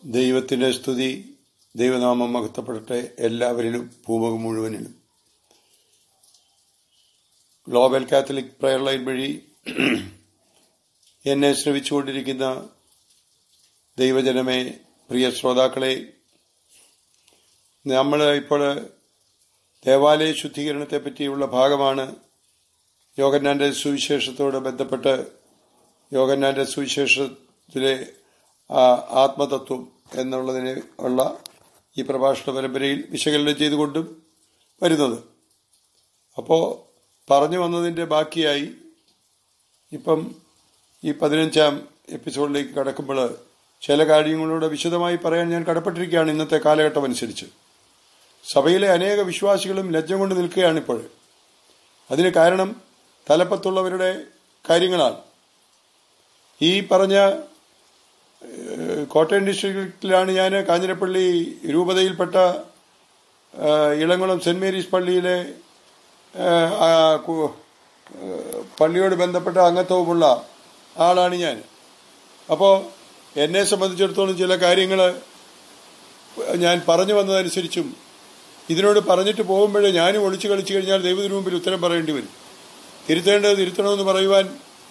ദൈവത്തിന്റെ സ്തുതി ദൈവനാമം മഹത്വപ്പെടട്ടെ എല്ലാവരിലും ഭൂമുഖം മുഴുവനിലും ഗ്ലോബൽ കാത്തലിക് പ്രയർ ലൈൻ വഴി എന്നെ ശ്രവിച്ചുകൊണ്ടിരിക്കുന്ന ദൈവജനമേ പ്രിയ ശ്രോതാക്കളെ നമ്മൾ ഇപ്പോൾ ദേവാലയ ശുദ്ധീകരണത്തെ പറ്റിയുള്ള ഭാഗമാണ് യോഗന്നാന്റെ സുവിശേഷത്തോട് ബന്ധപ്പെട്ട് യോഗന്നാന്റെ സുവിശേഷത്തിലെ ആ, ആത്മതത്വം എന്നുള്ളതിനെ ഉള്ള ഈ പ്രഭാഷണ പരമ്പരയിൽ വിശകലനം ചെയ്തുകൊണ്ടും വരുന്നത് അപ്പോൾ പറഞ്ഞു വന്നതിൻ്റെ ബാക്കിയായി ഇപ്പം ഈ പതിനഞ്ചാം എപ്പിസോഡിലേക്ക് കടക്കുമ്പോൾ ചില കാര്യങ്ങളോട് വിശദമായി പറയാൻ ഞാൻ കടപ്പെട്ടിരിക്കുകയാണ് ഇന്നത്തെ കാലഘട്ടം അനുസരിച്ച് സഭയിലെ അനേക വിശ്വാസികളും ലജ്ജ കൊണ്ട് നിൽക്കുകയാണിപ്പോൾ അതിന് കാരണം തലപ്പത്തുള്ളവരുടെ കാര്യങ്ങളാണ് ഈ പറഞ്ഞ ഏഹ്, കോട്ടയം ഡിസ്ട്രിക്റ്റിലാണ് ഞാൻ കാഞ്ഞിരപ്പള്ളി രൂപതയിൽപ്പെട്ട ഏഹ്, ഇളംകുളം സെന്റ് മേരീസ് പള്ളിയിലെ ഏഹ്, ആ, കു- ഏഹ്, പള്ളിയോട് ബന്ധപ്പെട്ട അംഗത്വവുമുള്ള ആളാണ് ഞാൻ അപ്പോൾ എന്നെ സംബന്ധിച്ചിടത്തോളം ചില കാര്യങ്ങൾ ഞാൻ പറഞ്ഞു വന്നതനുസരിച്ചും ഇതിനോട് പറഞ്ഞിട്ട് പോകുമ്പോഴേ ഞാനും ഒളിച്ചു കളിച്ചു കഴിഞ്ഞാൽ ദൈവത്തിന് മുമ്പിൽ ഉത്തരം പറയേണ്ടി വരും തിരുത്തേണ്ടത് തിരുത്തണമെന്ന് പറയുവാൻ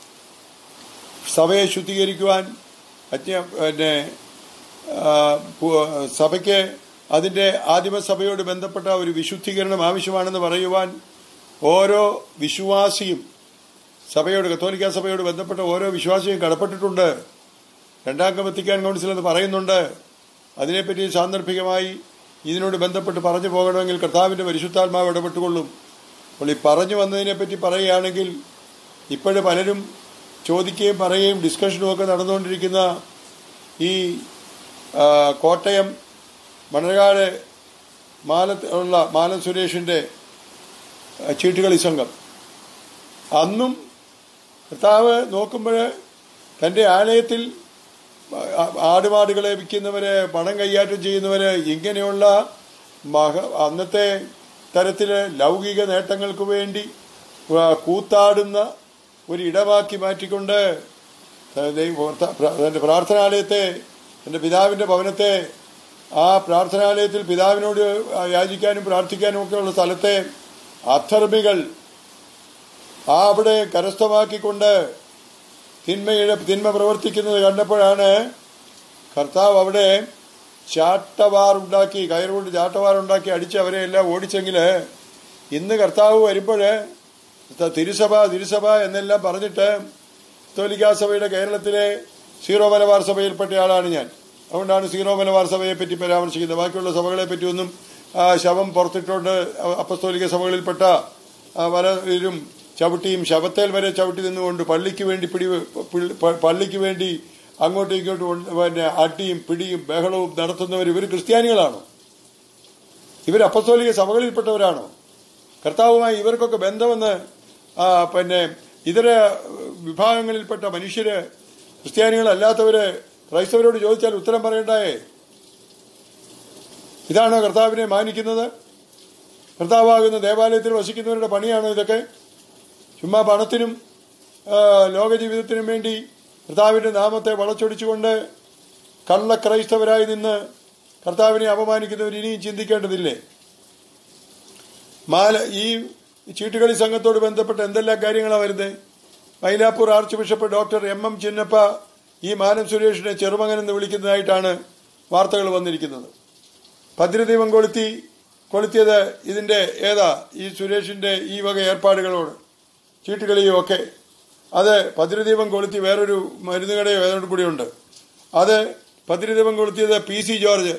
സഭയെ ശുദ്ധീകരിക്കുവാൻ അജ്ഞ പിന്നെ ആ, പു- സഭയ്ക്ക് അതിൻ്റെ ആദിമസഭയോട് ബന്ധപ്പെട്ട ഒരു വിശുദ്ധീകരണം ആവശ്യമാണെന്ന് പറയുവാൻ ഓരോ വിശ്വാസിയും സഭയോട് കത്തോലിക്ക സഭയോട് ബന്ധപ്പെട്ട ഓരോ വിശ്വാസിയും കടപ്പെട്ടിട്ടുണ്ട് രണ്ടാം വത്തിക്കാൻ കൗൺസിൽ എന്ന് പറയുന്നുണ്ട് അതിനെപ്പറ്റി സാന്ദർഭികമായി ഇതിനോട് ബന്ധപ്പെട്ട് പറഞ്ഞു പോകണമെങ്കിൽ കർത്താവിൻ്റെ പരിശുദ്ധാത്മാവ് ഇടപെട്ടുകൊള്ളും അപ്പോൾ ഈ പറഞ്ഞു വന്നതിനെപ്പറ്റി പറയുകയാണെങ്കിൽ ഇപ്പോഴും പലരും ചോദിക്കുകയും പറയുകയും ഡിസ്കഷനും ഒക്കെ നടന്നുകൊണ്ടിരിക്കുന്ന ഈ ആ, കോട്ടയം മണർകാട് മാല ഉള്ള മാലൻ സുരേഷിൻ്റെ ആ, ചീട്ടുകളി സംഘം അന്നും കർത്താവ് നോക്കുമ്പോൾ തൻ്റെ ആലയത്തിൽ ആ- ആടുമാടുകളെ വിൽക്കുന്നവര് പണം കൈയാറ്റം ചെയ്യുന്നവര് ഇങ്ങനെയുള്ള മഹ അന്നത്തെ തരത്തില് ലൗകിക നേട്ടങ്ങൾക്ക് വേണ്ടി ആ, കൂത്താടുന്ന ഒരു ഇടമാക്കി മാറ്റിക്കൊണ്ട് ദൈവ- തന്റെ പ്രാർത്ഥനാലയത്തെ തന്റെ പിതാവിന്റെ ഭവനത്തെ ആ പ്രാർത്ഥനാലയത്തിൽ പിതാവിനോട് യാചിക്കാനും പ്രാർത്ഥിക്കാനും ഒക്കെ ഉള്ള സ്ഥലത്തെ അധർമ്മികൾ ആ അവിടെ കരസ്ഥമാക്കിക്കൊണ്ട് തിന്മയുടെ തിന്മ പ്രവർത്തിക്കുന്നത് കണ്ടപ്പോഴാണ് കർത്താവ് അവിടെ ചാട്ടവാർ ഉണ്ടാക്കി കയറുകൊണ്ട് ചാട്ടവാർ ഉണ്ടാക്കി അടിച്ച് അവരെ എല്ലാം ഓടിച്ചെങ്കിൽ ഇന്ന് കർത്താവ് വരുമ്പോൾ തിരുസഭ തിരുസഭ എന്നെല്ലാം പറഞ്ഞിട്ട് കത്തോലിക്കാ സഭയുടെ കേരളത്തിലെ സീറോ മലബാർ സഭയിൽപ്പെട്ട ആളാണ് ഞാൻ അതുകൊണ്ടാണ് സീറോ മലബാർ സഭയെ പറ്റി പരാമർശിക്കുന്നത് ബാക്കിയുള്ള സഭകളെ പറ്റി ഒന്നും ആ, ശവം പുറത്തിട്ടുണ്ട് അപ്പസ്തോലിക സഭകളിൽപ്പെട്ട ആ, പലരും ചവിട്ടിയും ശവത്തേൽ വരെ ചവിട്ടി നിന്നുകൊണ്ട് പള്ളിക്ക് വേണ്ടി പിടി പിൾ- പ- പള്ളിക്ക് വേണ്ടി അങ്ങോട്ടും ഇങ്ങോട്ടും ഉണ്ട് പിന്നെ അടിയും പിടിയും ബഹളവും നടത്തുന്നവർ ഇവർ ക്രിസ്ത്യാനികളാണോ ഇവർ അപ്പസ്തോലിക സഭകളിൽപ്പെട്ടവരാണോ കർത്താവുമായി ഇവർക്കൊക്കെ ബന്ധമെന്ന് ആ, പിന്നെ ഇതര വിഭാഗങ്ങളിൽപ്പെട്ട മനുഷ്യര് ക്രിസ്ത്യാനികളല്ലാത്തവര് ക്രൈസ്തവരോട് ചോദിച്ചാൽ ഉത്തരം പറയണ്ടായേ ഇതാണോ കർത്താവിനെ മാനിക്കുന്നത് കർത്താവാകുന്ന ദേവാലയത്തിൽ വസിക്കുന്നവരുടെ പണിയാണോ ഇതൊക്കെ ചുമ്മാ പണത്തിനും ആ, ലോകജീവിതത്തിനും വേണ്ടി കർത്താവിന്റെ നാമത്തെ വളച്ചൊടിച്ചുകൊണ്ട് കള്ള ക്രൈസ്തവരായി നിന്ന് കർത്താവിനെ അപമാനിക്കുന്നവർ ഇനിയും ചിന്തിക്കേണ്ടതില്ലേ മാല ഈ ചീട്ടുകളി സംഘത്തോട് ബന്ധപ്പെട്ട് എന്തെല്ലാം കാര്യങ്ങളാണ് വരുന്നത് Mylapore archbishop doctor M M Chinnappa ഈ മാനം സുരേഷിനെ ചെറുമകൻ എന്ന് വിളിക്കുന്നതായിട്ടാണ് വാർത്തകൾ വന്നിരിക്കുന്നത് ഭദ്രദീപം കൊളുത്തി കൊളുത്തിയത് ഇതിന്റെ ഏതാ ഈ സുരേഷിന്റെ ഈ വക ഏർപ്പാടുകളോട് ചീട്ടുകളിയും ഒക്കെ അത് ഭദ്രദീപം കൊളുത്തി വേറൊരു മരുന്ന് കടയോ ഏതോട് കൂടിയുണ്ട് അത് ഭദ്രദീപം കൊളുത്തിയത് P C George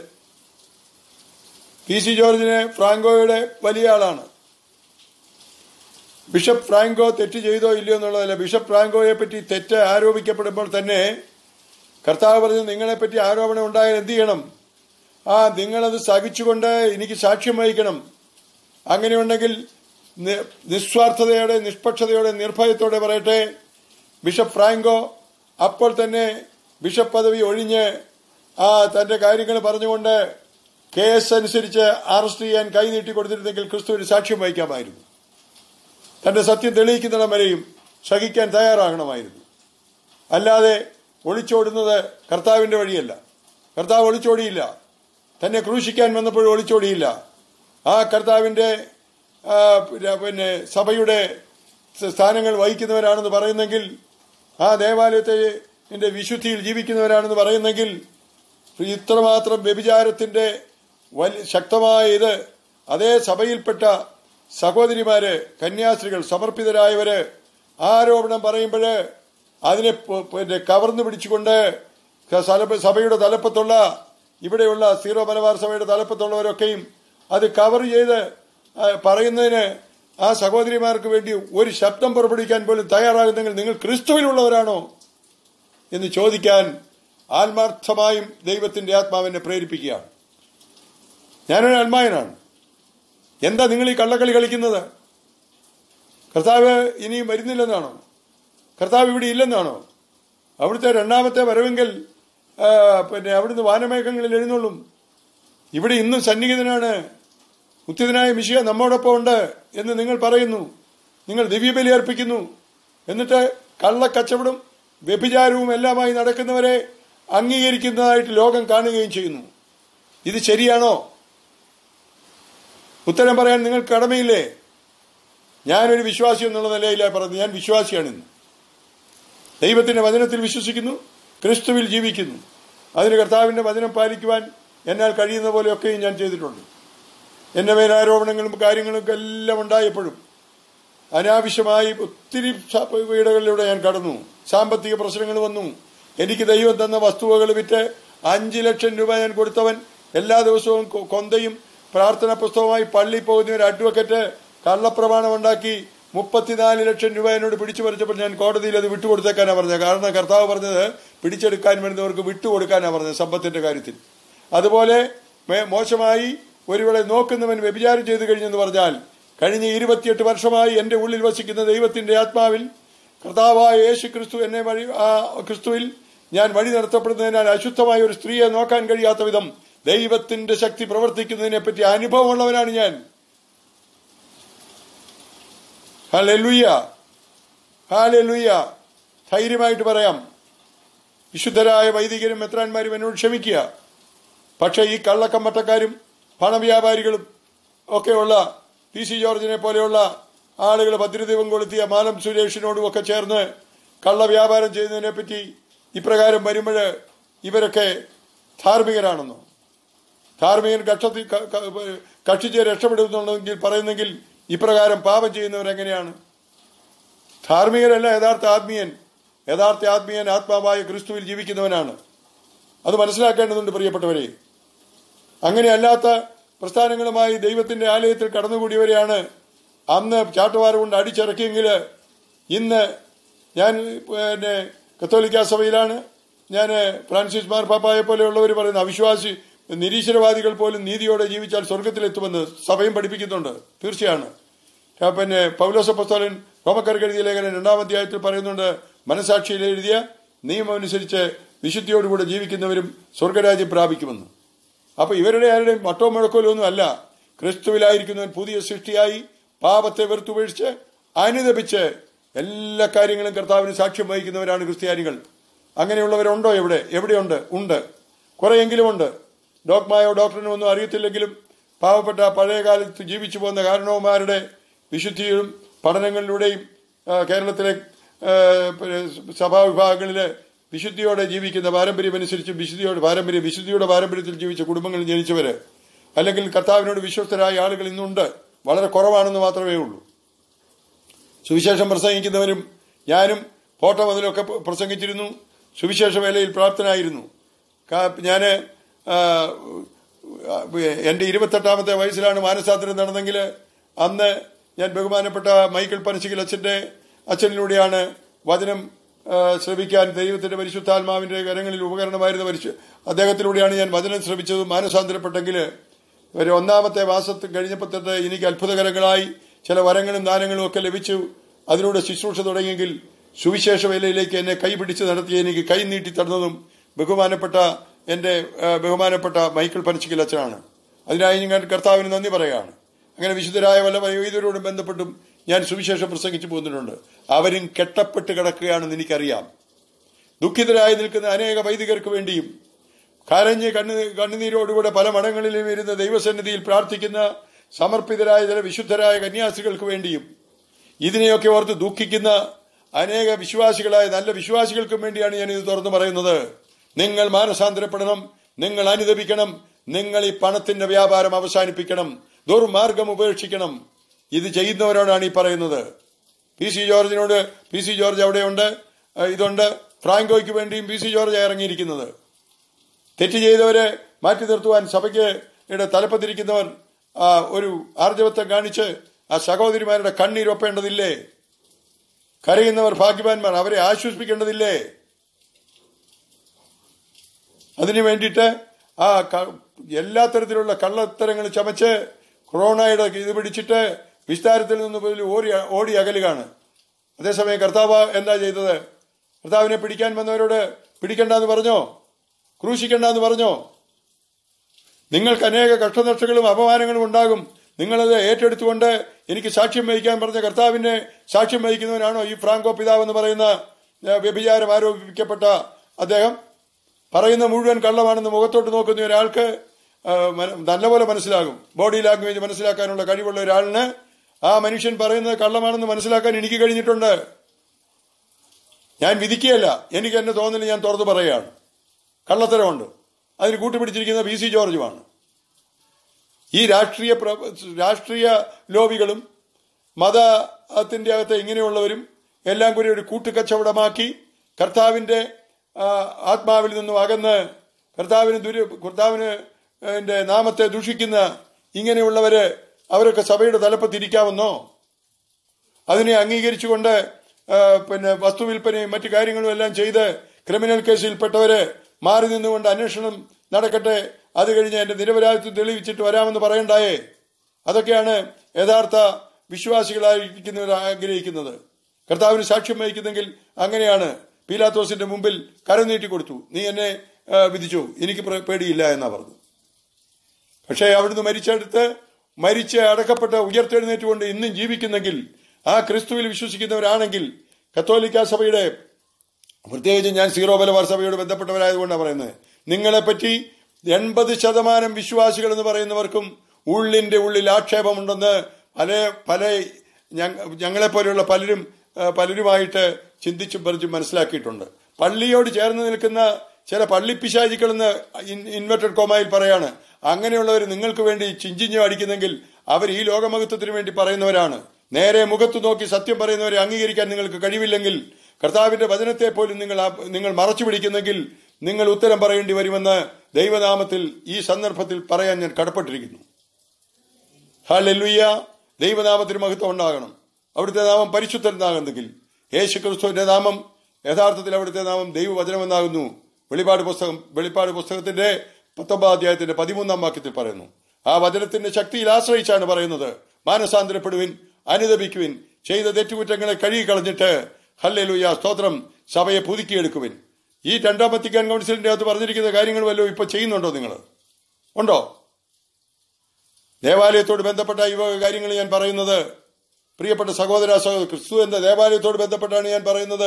P C ജോർജിനെ ഫ്രാങ്കോയുടെ വലിയ ആളാണ് ബിഷപ്പ് ഫ്രാങ്കോ തെറ്റ് ചെയ്തോ ഇല്ലയോ എന്നുള്ളതല്ല ബിഷപ്പ് ഫ്രാങ്കോയെ പറ്റി തെറ്റ് ആരോപിക്കപ്പെടുമ്പോൾ തന്നെ കർത്താവ് പറഞ്ഞു നിങ്ങളെപ്പറ്റി ആരോപണം ഉണ്ടായാൽ എന്ത് ചെയ്യണം ആ നിങ്ങളത് സഹിച്ചുകൊണ്ട് എനിക്ക് സാക്ഷ്യം വഹിക്കണം അങ്ങനെയുണ്ടെങ്കിൽ നി- നിസ്വാർത്ഥതയോടെ നിഷ്പക്ഷതയോടെ നിർഭയത്തോടെ പറയട്ടെ ബിഷപ്പ് ഫ്രാങ്കോ അപ്പോൾ തന്നെ ബിഷപ്പ് പദവി ഒഴിഞ്ഞ് ആ തന്റെ കാര്യങ്ങൾ പറഞ്ഞുകൊണ്ട് കേസ് അനുസരിച്ച് അറസ്റ്റ് ചെയ്യാൻ കൈ നീട്ടി കൊടുത്തിരുന്നെങ്കിൽ ക്രിസ്തുവിന് സാക്ഷ്യം വഹിക്കാമായിരുന്നു തന്റെ സത്യം തെളിയിക്കുന്നിടം വരെയും സഹിക്കാൻ തയ്യാറാകണമായിരുന്നു അല്ലാതെ ഒളിച്ചോടുന്നത് കർത്താവിന്റെ വഴിയല്ല കർത്താവ് ഒളിച്ചോടിയില്ല തന്നെ ക്രൂശിക്കാൻ വന്നപ്പോൾ ഒളിച്ചോടിയില്ല ആ കർത്താവിന്റെ ആ, പിന്നെ- പിന്നെ സഭയുടെ സ്ഥാനങ്ങൾ വഹിക്കുന്നവരാണെന്ന് പറയുന്നെങ്കിൽ ആ ദേവാലയത്തെ ന്റെ വിശുദ്ധിയിൽ ജീവിക്കുന്നവരാണെന്ന് പറയുന്നെങ്കിൽ ഇത്രമാത്രം വ്യഭിചാരത്തിന്റെ വലിയ ശക്തമായ ഇത് അതേ സഭയിൽപ്പെട്ട സഹോദരിമാര് കന്യാസ്ത്രീകൾ സമർപ്പിതരായവര് ആരോപണം പറയുമ്പോൾ അതിനെ പ- പിന്നെ കവർന്നു പിടിച്ചുകൊണ്ട് സല- സഭയുടെ തലപ്പത്തുള്ള ഇവിടെയുള്ള സീറോ മലബാർ സഭയുടെ തലപ്പത്തുള്ളവരൊക്കെയും അത് കവർ ചെയ്ത് ആ, പറയുന്നതിന് ആ സഹോദരിമാർക്ക് വേണ്ടി ഒരു ശബ്ദം പുറപ്പെടുവിക്കാൻ പോലും തയ്യാറാകുന്നെങ്കിൽ നിങ്ങൾ ക്രിസ്തുവിലുള്ളവരാണോ എന്ന് ചോദിക്കാൻ ആത്മാർത്ഥമായും ദൈവത്തിന്റെ ആത്മാവിനെ പ്രേരിപ്പിക്കുകയാണ് ഞാനൊരു ആത്മായനാണ് എന്താ നിങ്ങൾ ഈ കള്ളക്കളി കളിക്കുന്നത് കർത്താവ് ഇനിയും വരുന്നില്ലെന്നാണോ കർത്താവ് ഇവിടെ ഇല്ലെന്നാണോ അവിടുത്തെ രണ്ടാമത്തെ വരവെങ്കിൽ ആ, പിന്നെ അവിടുന്ന് വാനമേഘങ്ങളിൽ എഴുന്നള്ളും ഇവിടെ ഇന്നും സന്നിഹിതനാണ് ഉത്തിതനായ മിഷിയ നമ്മോടൊപ്പം ഉണ്ട് എന്ന് നിങ്ങൾ പറയുന്നു നിങ്ങൾ ദിവ്യബലി അർപ്പിക്കുന്നു എന്നിട്ട് കള്ളക്കച്ചവടം വ്യഭിചാരവും എല്ലാമായി നടക്കുന്നവരെ അംഗീകരിക്കുന്നതായിട്ട് ലോകം കാണുകയും ചെയ്യുന്നു ഇത് ശരിയാണോ ഉത്തരം പറയാൻ നിങ്ങൾക്ക് കടമയില്ലേ ഞാനൊരു വിശ്വാസി എന്നുള്ള നിലയില്ല പറഞ്ഞു ഞാൻ വിശ്വാസിയാണ് ഇന്ന് ദൈവത്തിന്റെ വചനത്തിൽ വിശ്വസിക്കുന്നു ക്രിസ്തുവിൽ ജീവിക്കുന്നു അതിന് കർത്താവിന്റെ വചനം പാലിക്കുവാൻ എന്നാൽ കഴിയുന്ന പോലെയൊക്കെയും ഞാൻ ചെയ്തിട്ടുണ്ട് എന്റെ മേൽ ആരോപണങ്ങളും കാര്യങ്ങളും ഒക്കെ എല്ലാം ഉണ്ടായപ്പോഴും അനാവശ്യമായി ഒത്തിരി സ- വീടുകളിലൂടെ ഞാൻ കടന്നു സാമ്പത്തിക പ്രശ്നങ്ങൾ വന്നു എനിക്ക് ദൈവം തന്ന വസ്തുവകൾ വിറ്റ് അഞ്ച് ലക്ഷം രൂപ ഞാൻ കൊടുത്തവൻ എല്ലാ ദിവസവും കൊ- കൊന്തയും പ്രാർത്ഥനാ പുസ്തകമായി പള്ളി പോകുന്ന ഒരു അഡ്വക്കറ്റ് കള്ളപ്രമാണം ഉണ്ടാക്കി മുപ്പത്തിനാല് ലക്ഷം രൂപ എന്നോട് പിടിച്ചു പറിച്ചപ്പോൾ ഞാൻ കോടതിയിൽ അത് വിട്ടുകൊടുത്തേക്കാനാണ് പറഞ്ഞത് കാരണം കർത്താവ് പറഞ്ഞത് പിടിച്ചെടുക്കാൻ വരുന്നവർക്ക് വിട്ടുകൊടുക്കാനാണ് പറഞ്ഞത് സമ്പത്തിന്റെ കാര്യത്തിൽ അതുപോലെ മേ- മോശമായി ഒരുവളെ നോക്കുന്നവൻ വ്യഭിചാരം ചെയ്തു കഴിഞ്ഞെന്ന് പറഞ്ഞാൽ കഴിഞ്ഞ ഇരുപത്തിയെട്ട് വർഷമായി എന്റെ ഉള്ളിൽ വസിക്കുന്ന ദൈവത്തിന്റെ ആത്മാവിൽ കർത്താവായ യേശു ക്രിസ്തു എന്നെ വഴി ആ ക്രിസ്തുവിൽ ഞാൻ വഴി നടത്തപ്പെടുന്നതിനാൽ അശുദ്ധമായ ഒരു സ്ത്രീയെ നോക്കാൻ കഴിയാത്ത വിധം ദൈവത്തിന്റെ ശക്തി പ്രവർത്തിക്കുന്നതിനെ പറ്റി അനുഭവമുള്ളവനാണ് ഞാൻ ഹാലെലുയ്യ ഹാലെലുയ്യ ധൈര്യമായിട്ട് പറയാം വിശുദ്ധരായ വൈദികരും മെത്രാന്മാരും എന്നോട് ക്ഷമിക്കുക പക്ഷേ ഈ കള്ളക്കമ്പട്ടക്കാരും പണവ്യാപാരികളും ഒക്കെയുള്ള പി സി ജോർജിനെ പോലെയുള്ള ആളുകൾ ഭദ്രദീപം കൊളുത്തിയ മാലം സുരേഷിനോടും ഒക്കെ ചേർന്ന് കള്ളവ്യാപാരം ചെയ്യുന്നതിനെ പറ്റി ഇപ്രകാരം വരുമ്പോൾ ഇവരൊക്കെ ധാർമ്മികരാണെന്നോ ധാർമ്മികൻ കക്ഷത്തിൽ ക- ക- കക്ഷിച്ച് രക്ഷപ്പെടുന്നുണ്ടെങ്കിൽ പറയുന്നെങ്കിൽ ഇപ്രകാരം പാപം ചെയ്യുന്നവരെങ്ങനെയാണ് ധാർമ്മികരല്ല യഥാർത്ഥ ആത്മീയൻ യഥാർത്ഥ ആത്മീയൻ ആത്മാവായ ക്രിസ്തുവിൽ ജീവിക്കുന്നവനാണ് അത് മനസ്സിലാക്കേണ്ടതുണ്ട് പ്രിയപ്പെട്ടവരെ അങ്ങനെയല്ലാത്ത പ്രസ്ഥാനങ്ങളുമായി ദൈവത്തിന്റെ ആലയത്തിൽ കടന്നുകൂടിയവരെയാണ് അന്ന് ചാട്ടുവാര കൊണ്ട് അടിച്ചിറക്കിയെങ്കിൽ ഇന്ന് ഞാൻ പിന്നെ കത്തോലിക്ക സഭയിലാണ് ഞാൻ ഫ്രാൻസിസ് മാർപ്പാപ്പായെ പോലെയുള്ളവർ പറയുന്ന അവിശ്വാസി നിരീശ്വരവാദികൾ പോലും നീതിയോടെ ജീവിച്ചാൽ സ്വർഗത്തിലെത്തുമെന്ന് സഭയും പഠിപ്പിക്കുന്നുണ്ട് തീർച്ചയാണ് ആ, പിന്നെ പൗലോസപ്പസ്തോലൻ റോമക്കാർക്ക് എഴുതിയ ലേഖനം രണ്ടാം അധ്യായത്തിൽ പറയുന്നുണ്ട് മനസാക്ഷിയിൽ എഴുതിയ നിയമം അനുസരിച്ച് വിശുദ്ധിയോടുകൂടെ ജീവിക്കുന്നവരും സ്വർഗരാജ്യം പ്രാപിക്കുമെന്ന് അപ്പൊ ഇവരുടെ ആരുടെയും മട്ടോ മുഴക്കോലോ ഒന്നും അല്ല ക്രിസ്തുവിലായിരിക്കുന്നവൻ പുതിയ സൃഷ്ടിയായി പാപത്തെ വെറുത്തുപേക്ഷിച്ച് അനുദപിച്ച് എല്ലാ കാര്യങ്ങളും കർത്താവിന് സാക്ഷ്യം വഹിക്കുന്നവരാണ് ക്രിസ്ത്യാനികൾ അങ്ങനെയുള്ളവരുണ്ടോ എവിടെ എവിടെയുണ്ട് ഉണ്ട് കുറെയെങ്കിലും ഉണ്ട് ഡോക്മായോ ഡോക്ടറിനോ ഒന്നും അറിയത്തില്ലെങ്കിലും പാവപ്പെട്ട പഴയ കാലത്ത് ജീവിച്ചു പോകുന്ന കാരണവന്മാരുടെ വിശുദ്ധിയും പഠനങ്ങളിലൂടെയും ആ, കേരളത്തിലെ ആ, പിന്നെ സഭാവിഭാഗങ്ങളിലെ വിശുദ്ധിയോടെ ജീവിക്കുന്ന പാരമ്പര്യമനുസരിച്ച് വിശുദ്ധിയോടെ പാരമ്പര്യ വിശുദ്ധിയുടെ പാരമ്പര്യത്തിൽ ജീവിച്ച കുടുംബങ്ങളിൽ ജനിച്ചവര് അല്ലെങ്കിൽ കർത്താവിനോട് വിശ്വസ്തരായ ആളുകൾ ഇന്നുണ്ട് വളരെ കുറവാണെന്ന് മാത്രമേ ഉള്ളൂ സുവിശേഷം പ്രസംഗിക്കുന്നവരും ഞാനും ഫോട്ടോ മുതലൊക്കെ പ്രസംഗിച്ചിരുന്നു സുവിശേഷ വേലയിൽ പ്രാപ്തനായിരുന്നു ഞാൻ എൻ്റെ ഇരുപത്തെട്ടാമത്തെ വയസ്സിലാണ് മാനസാന്തരം നടന്നെങ്കിൽ അന്ന് ഞാൻ ബഹുമാനപ്പെട്ട മൈക്കിൾ പനശിക്കൽ അച്ഛൻ്റെ അച്ഛനിലൂടെയാണ് വചനം ആ, ശ്രവിക്കാൻ ദൈവത്തിന്റെ പരിശുദ്ധാത്മാവിന്റെ കരങ്ങളിൽ ഉപകരണമായിരുന്ന പരിശു അദ്ദേഹത്തിലൂടെയാണ് ഞാൻ വചനം ശ്രമിച്ചത് മാനസാന്തരപ്പെട്ടെങ്കിൽ ഒരു ഒന്നാമത്തെ മാസത്തിൽ കഴിഞ്ഞപ്പോൾ തൊട്ട് എനിക്ക് അത്ഭുതകരങ്ങളായി ചില വരങ്ങളും ദാനങ്ങളും ഒക്കെ ലഭിച്ചു അതിലൂടെ ശുശ്രൂഷ തുടങ്ങിയെങ്കിൽ സുവിശേഷ വേലയിലേക്ക് എന്നെ കൈപിടിച്ച് നടത്തി എനിക്ക് കൈ നീട്ടി തന്നതും ബഹുമാനപ്പെട്ട എന്റെ ആ, ബഹുമാനപ്പെട്ട മൈക്കിൾ പനച്ചിക്കൽ അച്ഛനാണ് അതിനായി ഞാൻ കർത്താവിന് നന്ദി പറയുകയാണ് അങ്ങനെ വിശുദ്ധരായ വല്ല വൈദ്യരോടും ബന്ധപ്പെട്ടും ഞാൻ സുവിശേഷം പ്രസംഗിച്ചു പോകുന്നുണ്ട് അവരും കെട്ടപ്പെട്ട് കിടക്കുകയാണെന്ന് എനിക്കറിയാം ദുഃഖിതരായി നിൽക്കുന്ന അനേക വൈദികർക്ക് വേണ്ടിയും കരഞ്ഞ് കണ്ണു കണ്ണുനീരോടുകൂടെ പല മഠങ്ങളിലും ഇരുന്ന് ദൈവസന്നിധിയിൽ പ്രാർത്ഥിക്കുന്ന സമർപ്പിതരായ ചില വിശുദ്ധരായ കന്യാസികൾക്ക് വേണ്ടിയും ഇതിനെയൊക്കെ ഓർത്ത് ദുഃഖിക്കുന്ന അനേക വിശ്വാസികളായ നല്ല വിശ്വാസികൾക്കും വേണ്ടിയാണ് ഞാൻ ഇത് തുറന്നു പറയുന്നത് നിങ്ങൾ മാനസാന്തരപ്പെടണം നിങ്ങൾ അനുദപിക്കണം നിങ്ങൾ ഈ പണത്തിന്റെ വ്യാപാരം അവസാനിപ്പിക്കണം ദുർമാർഗം ഉപേക്ഷിക്കണം ഇത് ചെയ്യുന്നവരോടാണ് ഈ പറയുന്നത് പി സി ജോർജിനോട് പി സി ജോർജ് അവിടെയുണ്ട് ഏഹ് ഇതുണ്ട് ഫ്രാങ്കോയ്ക്ക് വേണ്ടിയും പി സി ജോർജ് ഇറങ്ങിയിരിക്കുന്നത് തെറ്റ് ചെയ്തവരെ മാറ്റി നിർത്തുവാൻ സഭയ്ക്ക് യുടെ തലപ്പത്തിരിക്കുന്നവർ ആ, ഒരു ആർജവത്വം കാണിച്ച് ആ സഹോദരിമാരുടെ കണ്ണീരൊപ്പേണ്ടതില്ലേ കരയുന്നവർ ഭാഗ്യവാന്മാർ അവരെ ആശ്വസിപ്പിക്കേണ്ടതില്ലേ അതിനു വേണ്ടിയിട്ട് ആ ക- എല്ലാ തരത്തിലുള്ള കള്ളത്തരങ്ങൾ ചമച്ച് കൊറോണയുടെ ഇത് പിടിച്ചിട്ട് വിസ്താരത്തിൽ നിന്ന് പോലും ഓടി ഓടി അകലുകയാണ് അതേസമയം കർത്താവ് എന്താ ചെയ്തത് കർത്താവിനെ പിടിക്കാൻ വന്നവരോട് പിടിക്കണ്ടെന്ന് പറഞ്ഞോ ക്രൂശിക്കണ്ടെന്ന് പറഞ്ഞോ നിങ്ങൾക്ക് അനേക കഷ്ടനഷ്ടങ്ങളും അപമാനങ്ങളും ഉണ്ടാകും നിങ്ങളത് ഏറ്റെടുത്തുകൊണ്ട് എനിക്ക് സാക്ഷ്യം വഹിക്കാൻ പറഞ്ഞ കർത്താവിനെ സാക്ഷ്യം വഹിക്കുന്നവനാണോ ഈ ഫ്രാങ്കോ പിതാവ് എന്ന് പറയുന്ന ഏഹ്, വ്യഭിചാരം ആരോപിക്കപ്പെട്ട അദ്ദേഹം പറയുന്ന മുഴുവൻ കള്ളമാണെന്ന് മുഖത്തോട്ട് നോക്കുന്ന ഒരാൾക്ക് ആ, മന- നല്ലപോലെ മനസ്സിലാകും ബോഡി ലാംഗ്വേജ് മനസ്സിലാക്കാനുള്ള കഴിവുള്ള ഒരാളിന് ആ മനുഷ്യൻ പറയുന്നത് കള്ളമാണെന്ന് മനസ്സിലാക്കാൻ എനിക്ക് കഴിഞ്ഞിട്ടുണ്ട് ഞാൻ വിധിക്കുകയല്ല എനിക്ക് എന്നെ തോന്നൽ ഞാൻ തുറന്നു പറയുകയാണ് കള്ളത്തരമുണ്ട് അതിന് കൂട്ടുപിടിച്ചിരിക്കുന്ന പി സി ജോർജുമാണ് ഈ രാഷ്ട്രീയ പ്ര- രാഷ്ട്രീയ ലോബികളും മതത്തിന്റെ അകത്ത് ഇങ്ങനെയുള്ളവരും എല്ലാം കൂടി ഒരു കൂട്ടുകച്ചവടമാക്കി കർത്താവിന്റെ ആ, ആത്മാവിൽ നിന്നും അകന്ന് കർത്താവിന് ദുരു കർത്താവിന് ന്റെ നാമത്തെ ദൂഷിക്കുന്ന ഇങ്ങനെയുള്ളവര് അവരൊക്കെ സഭയുടെ തലപ്പത്തിരിക്കാമെന്നോ അതിനെ അംഗീകരിച്ചുകൊണ്ട് ആ, പിന്നെ വസ്തുവിൽപ്പനയും മറ്റു കാര്യങ്ങളും എല്ലാം ചെയ്ത് ക്രിമിനൽ കേസിൽപ്പെട്ടവര് മാറി നിന്നുകൊണ്ട് അന്വേഷണം നടക്കട്ടെ അത് കഴിഞ്ഞ് എന്റെ നിരപരാധിത്വം തെളിയിച്ചിട്ട് വരാമെന്ന് പറയണ്ടായേ അതൊക്കെയാണ് യഥാർത്ഥ വിശ്വാസികളായിരിക്കുന്നവർ ആഗ്രഹിക്കുന്നത് കർത്താവിന് സാക്ഷ്യം വഹിക്കുന്നെങ്കിൽ അങ്ങനെയാണ് പീലാത്തോസിന്റെ മുമ്പിൽ കരം നീട്ടി കൊടുത്തു നീ എന്നെ ആ, വിധിച്ചു എനിക്ക് പ്ര- പേടിയില്ല എന്നാ പറഞ്ഞു പക്ഷേ അവിടുന്ന് മരിച്ചെടുത്ത് മരിച്ച് അടക്കപ്പെട്ട് ഉയർത്തെഴുന്നേറ്റുകൊണ്ട് ഇന്നും ജീവിക്കുന്നെങ്കിൽ ആ ക്രിസ്തുവിൽ വിശ്വസിക്കുന്നവരാണെങ്കിൽ കത്തോലിക്ക സഭയുടെ പ്രത്യേകിച്ച് ഞാൻ സീറോ മലബാർ സഭയോട് ബന്ധപ്പെട്ടവരായതുകൊണ്ടാണ് പറയുന്നത് നിങ്ങളെപ്പറ്റി എൺപത് ശതമാനം വിശ്വാസികൾ എന്ന് പറയുന്നവർക്കും ഉള്ളിന്റെ ഉള്ളിൽ ആക്ഷേപമുണ്ടെന്ന് പല പല ഞങ്ങളെ പോലെയുള്ള പലരും ആ, പലരുമായിട്ട് ചിന്തിച്ചും പറിച്ചും മനസ്സിലാക്കിയിട്ടുണ്ട് പള്ളിയോട് ചേർന്ന് നിൽക്കുന്ന ചില പള്ളിപ്പിശാചികളെന്ന് ഇൻവെർട്ടഡ് കോമയിൽ പറയാണ് അങ്ങനെയുള്ളവർ നിങ്ങൾക്ക് വേണ്ടി ചിഞ്ചിഞ്ഞം അടിക്കുന്നെങ്കിൽ അവർ ഈ ലോകമഹത്വത്തിന് വേണ്ടി പറയുന്നവരാണ് നേരെ മുഖത്ത് നോക്കി സത്യം പറയുന്നവരെ അംഗീകരിക്കാൻ നിങ്ങൾക്ക് കഴിവില്ലെങ്കിൽ കർത്താവിന്റെ വചനത്തെ പോലും നിങ്ങൾ ആ- നിങ്ങൾ മറച്ചു പിടിക്കുന്നെങ്കിൽ നിങ്ങൾ ഉത്തരം പറയേണ്ടി വരുമെന്ന് ദൈവനാമത്തിൽ ഈ സന്ദർഭത്തിൽ പറയാൻ ഞാൻ കടപ്പെട്ടിരിക്കുന്നു ഹാലെല്ലുയ്യ ദൈവനാമത്തിന് മഹത്വം ഉണ്ടാകണം അവിടുത്തെ നാമം പരിശുദ്ധനാകുന്നെങ്കിൽ യേശു ക്രിസ്തുവിന്റെ നാമം യഥാർത്ഥത്തിൽ അവിടുത്തെ നാമം ദൈവവചനമെന്നാകുന്നു വെളിപ്പാട് പുസ്തകം വെളിപ്പാട് പുസ്തകത്തിന്റെ പത്തൊമ്പതാം അധ്യായത്തിന്റെ പതിമൂന്നാം വാക്യത്തിൽ പറയുന്നു ആ വചനത്തിന്റെ ശക്തിയിൽ ആശ്രയിച്ചാണ് പറയുന്നത് മാനസാന്തരപ്പെടുവിൻ അനുദപിക്കുവിൻ ചെയ്ത തെറ്റുകുറ്റങ്ങളെ കഴുകി കളഞ്ഞിട്ട് ഹല്ലേലൂയ സ്തോത്രം സഭയെ പുതുക്കിയെടുക്കുവിൻ ഈ രണ്ടാം വത്തിക്കാൻ കൗൺസിലിന്റെ അകത്ത് പറഞ്ഞിരിക്കുന്ന കാര്യങ്ങൾ വല്ലതും ഇപ്പൊ ചെയ്യുന്നുണ്ടോ നിങ്ങൾ ഉണ്ടോ ദേവാലയത്തോട് ബന്ധപ്പെട്ട ഈ വക കാര്യങ്ങൾ ഞാൻ പറയുന്നത് പ്രിയപ്പെട്ട സഹോദര സഹോദര ക്രിസ്തു എന്ന ദേവാലയത്തോട് ബന്ധപ്പെട്ടാണ് ഞാൻ പറയുന്നത്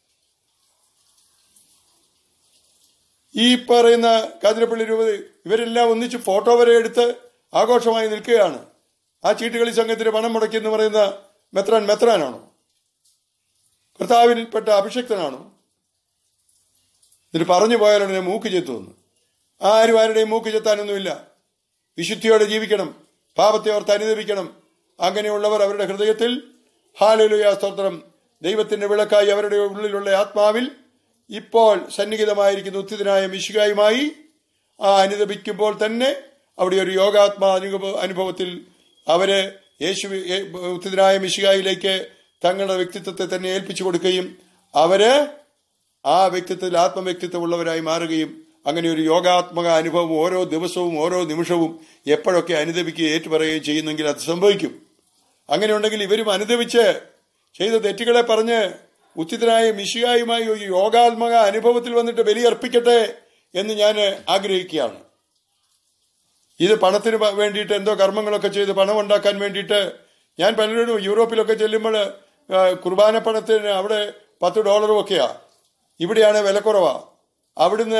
ഈ പറയുന്ന കാതിരപ്പള്ളി രൂപത ഇവരെല്ലാം ഒന്നിച്ച് ഫോട്ടോ വരെ എടുത്ത് ആഘോഷമായി നിൽക്കുകയാണ് ആ ചീട്ടുകളി സംഘത്തിന് പണം മുടക്കി എന്ന് പറയുന്ന മെത്രാൻ മെത്രാനാണോ കർത്താവിൽപ്പെട്ട അഭിഷക്തനാണോ ഇതിന് പറഞ്ഞു പോയാലുടനെ മൂക്ക് ചെത്തുവന്നു ആരും ആരുടെയും മൂക്ക് ചെത്താനൊന്നുമില്ല വിശുദ്ധിയോടെ ജീവിക്കണം പാപത്തെ ഓർത്ത് അനുദപിക്കണം അങ്ങനെയുള്ളവർ അവരുടെ ഹൃദയത്തിൽ ഹാലലുയ സ്തോത്രം ദൈവത്തിന്റെ വിളക്കായി അവരുടെ ഉള്ളിലുള്ള ആത്മാവിൽ ഇപ്പോൾ സന്നിഹിതമായിരിക്കുന്ന ഉത്തിതനായ മിശുകായുമായി ആ അനുദപിക്കുമ്പോൾ തന്നെ അവിടെ ഒരു യോഗാത്മാ അനുഭവ അനുഭവത്തിൽ അവര് യേശു ഉത്തിതനായ മിശുകായിലേക്ക് തങ്ങളുടെ വ്യക്തിത്വത്തെ തന്നെ ഏൽപ്പിച്ചു കൊടുക്കുകയും അവര് ആ വ്യക്തിത്വത്തിൽ ആത്മവ്യക്തിത്വം ഉള്ളവരായി മാറുകയും അങ്ങനെ ഒരു യോഗാത്മക അനുഭവം ഓരോ ദിവസവും ഓരോ നിമിഷവും എപ്പോഴൊക്കെ അനുദപിക്കുകയും ഏറ്റുപറയുകയും ചെയ്യുന്നെങ്കിൽ അത് സംഭവിക്കും അങ്ങനെ ഉണ്ടെങ്കിൽ ഇവരും അനുദപിച്ച് ചെയ്ത തെറ്റുകളെ പറഞ്ഞ് ഉച്ചിതനായ മിശികായുമായി ഒരു യോഗാത്മക അനുഭവത്തിൽ വന്നിട്ട് ബലിയർപ്പിക്കട്ടെ എന്ന് ഞാൻ ആഗ്രഹിക്കുകയാണ് ഇത് പണത്തിന് പ- വേണ്ടിയിട്ട് എന്തോ കർമ്മങ്ങളൊക്കെ ചെയ്ത് പണം ഉണ്ടാക്കാൻ വേണ്ടിയിട്ട് ഞാൻ പലരോടും യൂറോപ്പിലൊക്കെ ചെല്ലുമ്പോൾ കുർബാന പണത്തിന് അവിടെ പത്ത് ഡോളറും ഒക്കെയാ ഇവിടെയാണ് വിലക്കുറവാ അവിടുന്ന്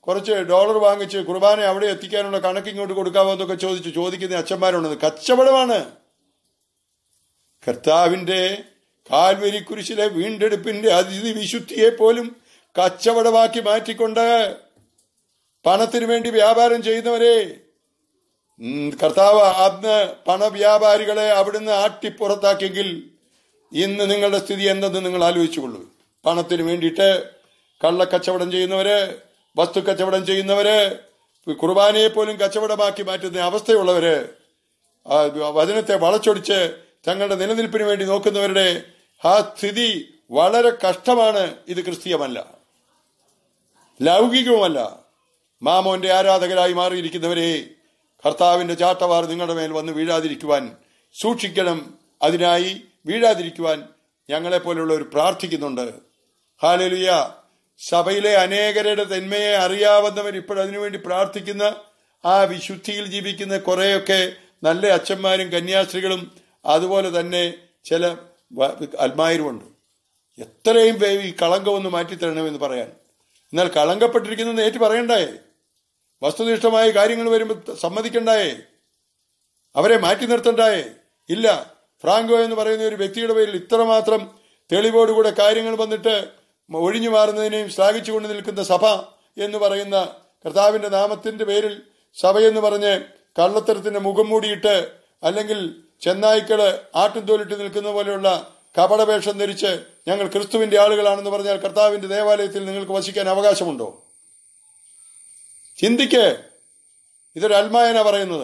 കുറച്ച് ഡോളർ വാങ്ങിച്ച് കുർബാന അവിടെ എത്തിക്കാനുള്ള കണക്ക് ഇങ്ങോട്ട് കൊടുക്കാമോ എന്നൊക്കെ ചോദിച്ച് ചോദിക്കുന്ന അച്ഛന്മാരുണ്ട് കച്ചവടമാണ് കർത്താവിന്റെ കാൽവരി കുരിശിലെ വീണ്ടെടുപ്പിന്റെ അതിഥി വിശുദ്ധിയെ പോലും കച്ചവടമാക്കി മാറ്റിക്കൊണ്ട് പണത്തിന് വേണ്ടി വ്യാപാരം ചെയ്യുന്നവരെ ഉം, കർത്താവ് അന്ന് പണവ്യാപാരികളെ അവിടുന്ന് ആട്ടിപ്പുറത്താക്കിയെങ്കിൽ ഇന്ന് നിങ്ങളുടെ സ്ഥിതി എന്തെന്ന് നിങ്ങൾ ആലോചിച്ചുകൊള്ളൂ പണത്തിന് വേണ്ടിയിട്ട് കള്ളക്കച്ചവടം ചെയ്യുന്നവര് വസ്തു കച്ചവടം ചെയ്യുന്നവര് കുർബാനയെ പോലും കച്ചവടമാക്കി മാറ്റുന്ന അവസ്ഥയുള്ളവര് ആ വചനത്തെ വളച്ചൊടിച്ച് തങ്ങളുടെ നിലനിൽപ്പിന് വേണ്ടി നോക്കുന്നവരുടെ ആ സ്ഥിതി വളരെ കഷ്ടമാണ് ഇത് ക്രിസ്തീയമല്ല ലൗകികവുമല്ല മാമോന്റെ ആരാധകരായി മാറിയിരിക്കുന്നവരെ കർത്താവിന്റെ ചാട്ടവാർ നിങ്ങളുടെ മേൽ വന്ന് വീഴാതിരിക്കുവാൻ സൂക്ഷിക്കണം അതിനായി വീഴാതിരിക്കുവാൻ ഞങ്ങളെ പോലുള്ളവർ പ്രാർത്ഥിക്കുന്നുണ്ട് ഹാലലുയ സഭയിലെ അനേകരുടെ തന്മയെ അറിയാവുന്നവർ ഇപ്പോഴതിനുവേണ്ടി പ്രാർത്ഥിക്കുന്ന ആ വിശുദ്ധിയിൽ ജീവിക്കുന്ന കുറേയൊക്കെ നല്ല അച്ഛന്മാരും കന്യാസ്ത്രീകളും അതുപോലെ തന്നെ ചില വ- അൽമായരുമുണ്ട് എത്രയും പേര് ഈ കളങ്കം ഒന്ന് മാറ്റിത്തരണമെന്ന് പറയാൻ എന്നാൽ കളങ്കപ്പെട്ടിരിക്കുന്നത് ഏറ്റു പറയണ്ടായേ വസ്തുനിഷ്ഠമായ കാര്യങ്ങൾ വരുമ്പോൾ സമ്മതിക്കണ്ടായേ അവരെ മാറ്റി നിർത്തണ്ടായേ ഇല്ല ഫ്രാങ്കോ എന്ന് പറയുന്ന ഒരു വ്യക്തിയുടെ പേരിൽ ഇത്രമാത്രം തെളിവോടുകൂടെ കാര്യങ്ങൾ വന്നിട്ട് ഒഴിഞ്ഞു മാറുന്നതിനെയും ശ്ലാഘിച്ചുകൊണ്ട് നിൽക്കുന്ന സഭ എന്ന് പറയുന്ന കർത്താവിന്റെ നാമത്തിന്റെ പേരിൽ സഭയെന്ന് പറഞ്ഞ് കള്ളത്തരത്തിന്റെ മുഖം മൂടിയിട്ട് അല്ലെങ്കിൽ ചെന്നായ്ക്കള് ആട്ടുംതോലിട്ട് നിൽക്കുന്ന പോലെയുള്ള കപടവേഷം ധരിച്ച് ഞങ്ങൾ ക്രിസ്തുവിന്റെ ആളുകളാണെന്ന് പറഞ്ഞാൽ കർത്താവിന്റെ ദേവാലയത്തിൽ നിങ്ങൾക്ക് വസിക്കാൻ അവകാശമുണ്ടോ ചിന്തിക്ക് ഇതൊരു അൽമായന പറയുന്നത്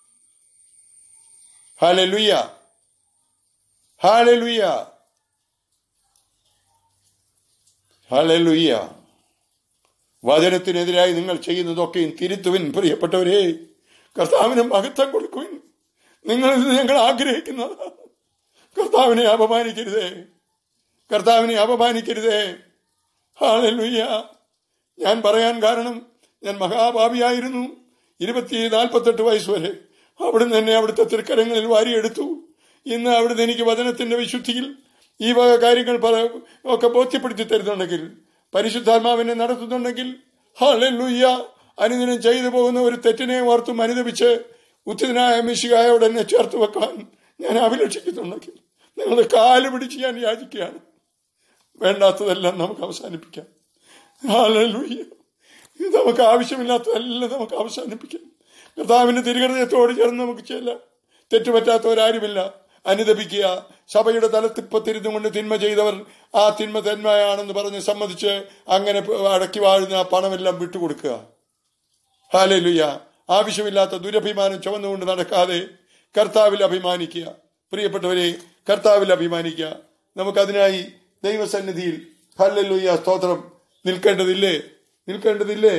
ഹാലെ ലുയ്യ ഹാലെ ലുയ്യ ഹാലെ ലുയ്യ വചനത്തിനെതിരായി നിങ്ങൾ ചെയ്യുന്നതൊക്കെയും തിരുത്തുവിൻ പ്രിയപ്പെട്ടവരെ കർത്താവിന് മഹത്വം കൊടുക്കുവിൻ നിങ്ങൾ ഇത് ഞങ്ങൾ ആഗ്രഹിക്കുന്നതാണ് കർത്താവിനെ അപമാനിക്കരുതേ കർത്താവിനെ അപമാനിക്കരുതേ ഹാലലുയ്യ ഞാൻ പറയാൻ കാരണം ഞാൻ മഹാഭാവിയായിരുന്നു ഇരുപത്തി നാൽപ്പത്തെട്ട് വയസ്സ് വരെ അവിടുന്ന് എന്നെ അവിടുത്തെ തൃക്കരങ്ങളിൽ വാരിയെടുത്തു ഇന്ന് അവിടുന്ന് എനിക്ക് വചനത്തിന്റെ വിശുദ്ധിയിൽ ഈ വക കാര്യങ്ങൾ പറ- ഒക്കെ ബോധ്യപ്പെടുത്തി തരുന്നുണ്ടെങ്കിൽ പരിശുദ്ധാത്മാവിനെ നടത്തുന്നുണ്ടെങ്കിൽ ഹാലലുയ്യ അനുദിനം ചെയ്തു പോകുന്ന ഒരു തെറ്റിനെ ഓർത്തും അനുദപിച്ച് ഉത്തിതനായ മിശികായോട് എന്നെ ചേർത്ത് വെക്കാൻ ഞാൻ അഭിലഷിക്കുന്നുണ്ടെങ്കിൽ നിങ്ങളുടെ കാല് പിടിച്ച് ഞാൻ യാചിക്കുകയാണ് വേണ്ടാത്തതെല്ലാം നമുക്ക് അവസാനിപ്പിക്കാം ഹാലലൂയ്യ ഇത് നമുക്ക് ആവശ്യമില്ലാത്തതെല്ലാം നമുക്ക് അവസാനിപ്പിക്കാം കർത്താവിന്റെ തിരുഹൃദയത്തോട് ചേർന്ന് നമുക്ക് ചെല്ലാം തെറ്റുപറ്റാത്തവരാരുമില്ല അനുദപിക്കുക സഭയുടെ തലത്തിപ്പത്തിരുന്നു കൊണ്ട് തിന്മ ചെയ്തവർ ആ തിന്മ തന്മയാണെന്ന് പറഞ്ഞ് സമ്മതിച്ച് അങ്ങനെ അടക്കി വാഴുന്ന ആ പണമെല്ലാം വിട്ടുകൊടുക്കുക ഹാലലുയ്യ ആവശ്യമില്ലാത്ത ദുരഭിമാനം ചുമന്നുകൊണ്ട് നടക്കാതെ കർത്താവിൽ അഭിമാനിക്കുക പ്രിയപ്പെട്ടവരെ കർത്താവിൽ അഭിമാനിക്കുക നമുക്കതിനായി ദൈവസന്നിധിയിൽ ഹല്ലേലൂയ സ്തോത്രം നിൽക്കേണ്ടതില്ലേ നിൽക്കേണ്ടതില്ലേ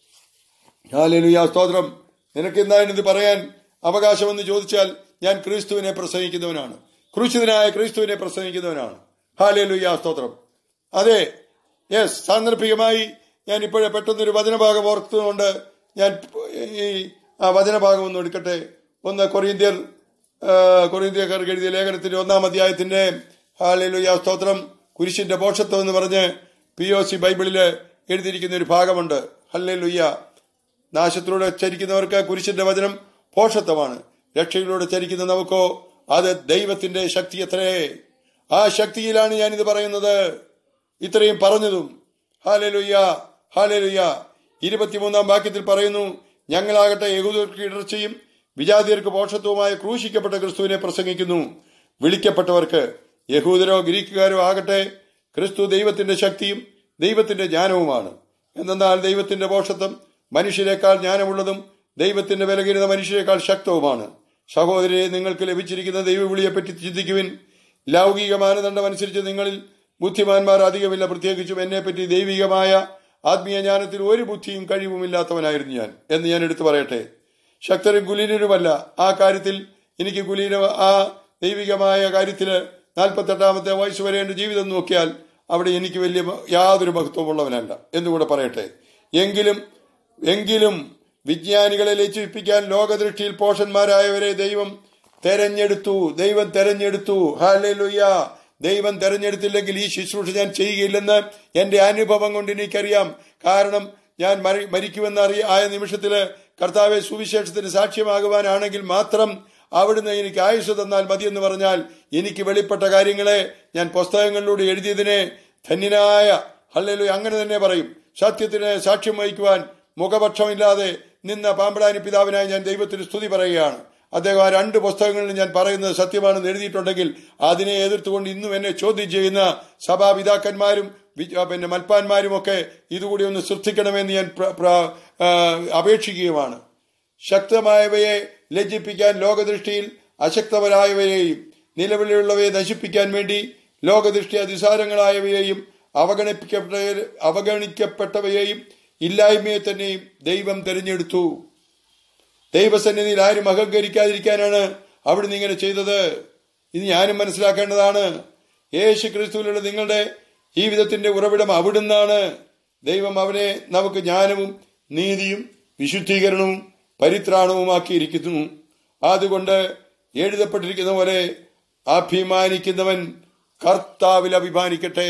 ഹാലലുയ സ്തോത്രം നിനക്ക് എന്താണ് ഇത് പറയാൻ അവകാശമെന്ന് ചോദിച്ചാൽ ഞാൻ ക്രിസ്തുവിനെ പ്രസംഗിക്കുന്നവനാണ് ക്രൂശിതനായ ക്രിസ്തുവിനെ പ്രസംഗിക്കുന്നവനാണ് ഹാലലുയ സ്തോത്രം അതെ യെസ് സാന്ദർഭികമായി ഞാൻ ഇപ്പോഴേ പെട്ടെന്നൊരു വചനഭാഗം ഓർത്തുകൊണ്ട് ഞാൻ ഈ ആ വചനഭാഗം ഒന്ന് എടുക്കട്ടെ ഒന്ന് കൊറിയന്ത്യർ ആ, കൊറിയന്ത്യക്കാർക്ക് എഴുതിയ ലേഖനത്തിന്റെ ഒന്നാം അധ്യായത്തിന്റെ ഹാലലുയ സ്തോത്രം കുരിശിന്റെ പോഷത്വം എന്ന് പറഞ്ഞ് പി ഒ സി ബൈബിളില് എഴുതിയിരിക്കുന്ന ഒരു ഭാഗമുണ്ട് ഹല്ലേലുയ്യ നാശത്തിലൂടെ ചരിക്കുന്നവർക്ക് കുരിശിന്റെ വചനം പോഷത്വമാണ് രക്ഷയിലൂടെ ചരിക്കുന്ന നമുക്കോ അത് ദൈവത്തിന്റെ ശക്തി എത്രേ ആ ശക്തിയിലാണ് ഞാനിത് പറയുന്നത് ഇത്രയും പറഞ്ഞതും ഹാലലുയ്യ ഹാലലുയ്യ ഇരുപത്തിമൂന്നാം വാക്യത്തിൽ പറയുന്നു ഞങ്ങളാകട്ടെ യഹൂദർക്ക് ഇടർച്ചയും വിജാതിയർക്ക് പോഷത്വവുമായ ക്രൂശിക്കപ്പെട്ട ക്രിസ്തുവിനെ പ്രസംഗിക്കുന്നു വിളിക്കപ്പെട്ടവർക്ക് യഹൂദരോ ഗ്രീക്കുകാരോ ആകട്ടെ ക്രിസ്തു ദൈവത്തിന്റെ ശക്തിയും ദൈവത്തിന്റെ ജ്ഞാനവുമാണ് എന്നാൽ ദൈവത്തിന്റെ പോഷത്വം മനുഷ്യരെക്കാൾ ജ്ഞാനമുള്ളതും ദൈവത്തിന്റെ വിലകിരുന്ന മനുഷ്യരെക്കാൾ ശക്തവുമാണ് സഹോദരരെ നിങ്ങൾക്ക് ലഭിച്ചിരിക്കുന്ന ദൈവവിളിയെപ്പറ്റി ചിന്തിക്കുവിൻ ലൗകിക മാനദണ്ഡം അനുസരിച്ച് നിങ്ങളിൽ ബുദ്ധിമാന്മാർ അധികമില്ല പ്രത്യേകിച്ചും എന്നെപ്പറ്റി ദൈവികമായ ആത്മീയ ജ്ഞാനത്തിൽ ഒരു ബുദ്ധിയും കഴിവുമില്ലാത്തവനായിരുന്നു ഞാൻ എന്ന് ഞാൻ എടുത്തു പറയട്ടെ ശക്തരും കുലീനരുമല്ല ആ കാര്യത്തിൽ എനിക്ക് കുലീന ആ ദൈവികമായ കാര്യത്തില് നാൽപ്പത്തെട്ടാമത്തെ വയസ്സ് വരെ എന്റെ ജീവിതം നോക്കിയാൽ അവിടെ എനിക്ക് വലിയ യാതൊരു മഹത്വമുള്ളവനല്ല എന്നുകൂടെ പറയട്ടെ എങ്കിലും എങ്കിലും വിജ്ഞാനികളെ ലയിച്ചിപ്പിക്കാൻ ലോകദൃഷ്ടിയിൽ പോഷന്മാരായവരെ ദൈവം തെരഞ്ഞെടുത്തു ദൈവം തെരഞ്ഞെടുത്തു ഹാലലുയ്യ ദൈവം തെരഞ്ഞെടുത്തില്ലെങ്കിൽ ഈ ശുശ്രൂഷ ഞാൻ ചെയ്യുകയില്ലെന്ന് എന്റെ അനുഭവം കൊണ്ട് എനിക്കറിയാം കാരണം ഞാൻ മരി- മരിക്കുമെന്ന് അറിയ ആയ നിമിഷത്തില് കർത്താവെ സുവിശേഷത്തിന് സാക്ഷ്യമാകുവാനാണെങ്കിൽ മാത്രം അവിടുന്ന് എനിക്ക് ആയുസ് തന്നാൽ മതിയെന്ന് പറഞ്ഞാൽ എനിക്ക് വെളിപ്പെട്ട കാര്യങ്ങളെ ഞാൻ പുസ്തകങ്ങളിലൂടെ എഴുതിയതിനെ ധന്യനായ ഹല്ലേലു അങ്ങനെ തന്നെ പറയും സത്യത്തിന് സാക്ഷ്യം വഹിക്കുവാൻ മുഖപക്ഷമില്ലാതെ നിന്ന പാമ്പളാനി പിതാവിനായി ഞാൻ ദൈവത്തിന് സ്തുതി പറയുകയാണ് അദ്ദേഹം ആ രണ്ട് പുസ്തകങ്ങളിൽ ഞാൻ പറയുന്നത് സത്യമാണെന്ന് എഴുതിയിട്ടുണ്ടെങ്കിൽ അതിനെ എതിർത്തുകൊണ്ട് ഇന്നും എന്നെ ചോദ്യം ചെയ്യുന്ന സഭാപിതാക്കന്മാരും വി- ആ, പിന്നെ മൽപ്പാന്മാരും ഒക്കെ ഇതുകൂടി ഒന്ന് ശ്രദ്ധിക്കണമെന്ന് ഞാൻ പ്ര- പ്ര- ആ, അപേക്ഷിക്കുകയുമാണ് ശക്തമായവയെ ലജ്ജിപ്പിക്കാൻ ലോകദൃഷ്ടിയിൽ അശക്തപരായവയെയും നിലവിലുള്ളവയെ നശിപ്പിക്കാൻ വേണ്ടി ലോകദൃഷ്ടി അതിസാരങ്ങളായവയെയും അവഗണിക്കപ്പെട്ട അവഗണിക്കപ്പെട്ടവയെയും ഇല്ലായ്മയെ തന്നെയും ദൈവം തെരഞ്ഞെടുത്തു ദൈവസന്നിധിയിൽ ആരും അഹങ്കരിക്കാതിരിക്കാനാണ് അവിടുന്ന് ഇങ്ങനെ ചെയ്തത് ഇത് ഞാനും മനസ്സിലാക്കേണ്ടതാണ് യേശു ക്രിസ്തുവിലുള്ള നിങ്ങളുടെ ജീവിതത്തിന്റെ ഉറവിടം അവിടുന്നാണ് ദൈവം അവനെ നമുക്ക് ജ്ഞാനവും നീതിയും വിശുദ്ധീകരണവും പരിത്രാണവുമാക്കിയിരിക്കുന്നു അതുകൊണ്ട് എഴുതപ്പെട്ടിരിക്കുന്ന പോലെ അഭിമാനിക്കുന്നവൻ കർത്താവിൽ അഭിമാനിക്കട്ടെ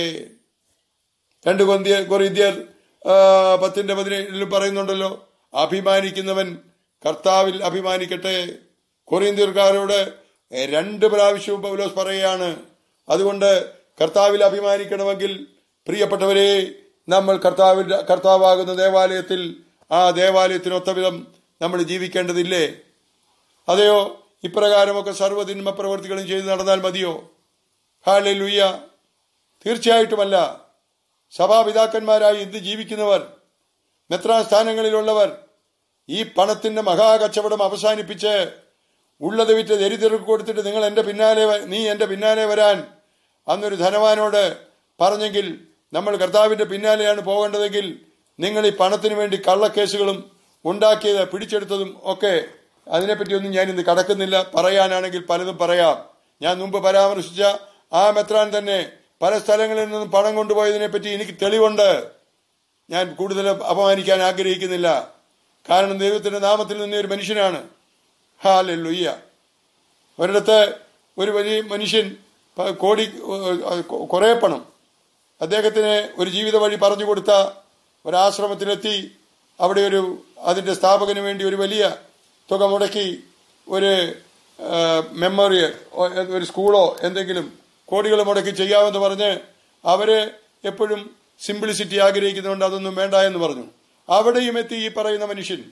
രണ്ട് കൊന്തിയ കൊറിന്ത്യർ ആ, പത്തിന്റെ പതിനേഴിലും പറയുന്നുണ്ടല്ലോ അഭിമാനിക്കുന്നവൻ കർത്താവിൽ അഭിമാനിക്കട്ടെ കൊറിന്ത്യർക്കാരോട് രണ്ട് പ്രാവശ്യവും പൗലോസ് പറയുകയാണ് അതുകൊണ്ട് കർത്താവിൽ അഭിമാനിക്കണമെങ്കിൽ പ്രിയപ്പെട്ടവരെ നമ്മൾ കർത്താവിൽ കർത്താവാകുന്ന ദേവാലയത്തിൽ ആ ദേവാലയത്തിനൊത്ത വിധം നമ്മൾ ജീവിക്കേണ്ടതില്ലേ അതെയോ ഇപ്രകാരമൊക്കെ സർവ്വതിന്മ പ്രവർത്തികളും ചെയ്ത് നടന്നാൽ മതിയോ ഹാലെ ലുയ്യ തീർച്ചയായിട്ടുമല്ല സഭാപിതാക്കന്മാരായി ഇന്ന് ജീവിക്കുന്നവർ മെത്രാൻ സ്ഥാനങ്ങളിലുള്ളവർ ഈ പണത്തിന്റെ മഹാകച്ചവടം അവസാനിപ്പിച്ച് ഉള്ളത് വിറ്റ് ദരിദ്രർക്ക് കൊടുത്തിട്ട് നിങ്ങൾ എന്റെ പിന്നാലെ വ- നീ എന്റെ പിന്നാലെ വരാൻ അന്നൊരു ധനവാനോട് പറഞ്ഞെങ്കിൽ നമ്മൾ കർത്താവിന്റെ പിന്നാലെയാണ് പോകേണ്ടതെങ്കിൽ നിങ്ങൾ ഈ പണത്തിന് വേണ്ടി കള്ളക്കേസുകളും ഉണ്ടാക്കിയത് പിടിച്ചെടുത്തതും ഒക്കെ അതിനെപ്പറ്റിയൊന്നും ഞാൻ ഇന്ന് കടക്കുന്നില്ല പറയാനാണെങ്കിൽ പലതും പറയാം ഞാൻ മുമ്പ് പരാമർശിച്ച ആ മെത്രാൻ തന്നെ പല സ്ഥലങ്ങളിൽ നിന്നും പണം കൊണ്ടുപോയതിനെ പറ്റി എനിക്ക് തെളിവുണ്ട് ഞാൻ കൂടുതൽ അപമാനിക്കാൻ ആഗ്രഹിക്കുന്നില്ല കാരണം ദൈവത്തിന്റെ നാമത്തിൽ നിന്ന ഒരു മനുഷ്യനാണ് ഹാലല്ലുയ്യ ഒരിടത്ത് ഒരു വലിയ മനുഷ്യൻ പ- കോടി കുറെ പണം അദ്ദേഹത്തിന് ഒരു ജീവിത വഴി പറഞ്ഞു കൊടുത്ത ഒരാശ്രമത്തിലെത്തി അവിടെ ഒരു അതിന്റെ സ്ഥാപകന് വേണ്ടി ഒരു വലിയ തുക മുടക്കി ഒരു മെമ്മോറിയൽ ഒരു സ്കൂളോ എന്തെങ്കിലും കോടികൾ മുടക്കി ചെയ്യാമെന്ന് പറഞ്ഞ് അവര് എപ്പോഴും സിംപ്ലിസിറ്റി ആഗ്രഹിക്കുന്നതുകൊണ്ട് അതൊന്നും വേണ്ട എന്ന് പറഞ്ഞു അവിടെയും എത്തി ഈ പറയുന്ന മനുഷ്യൻ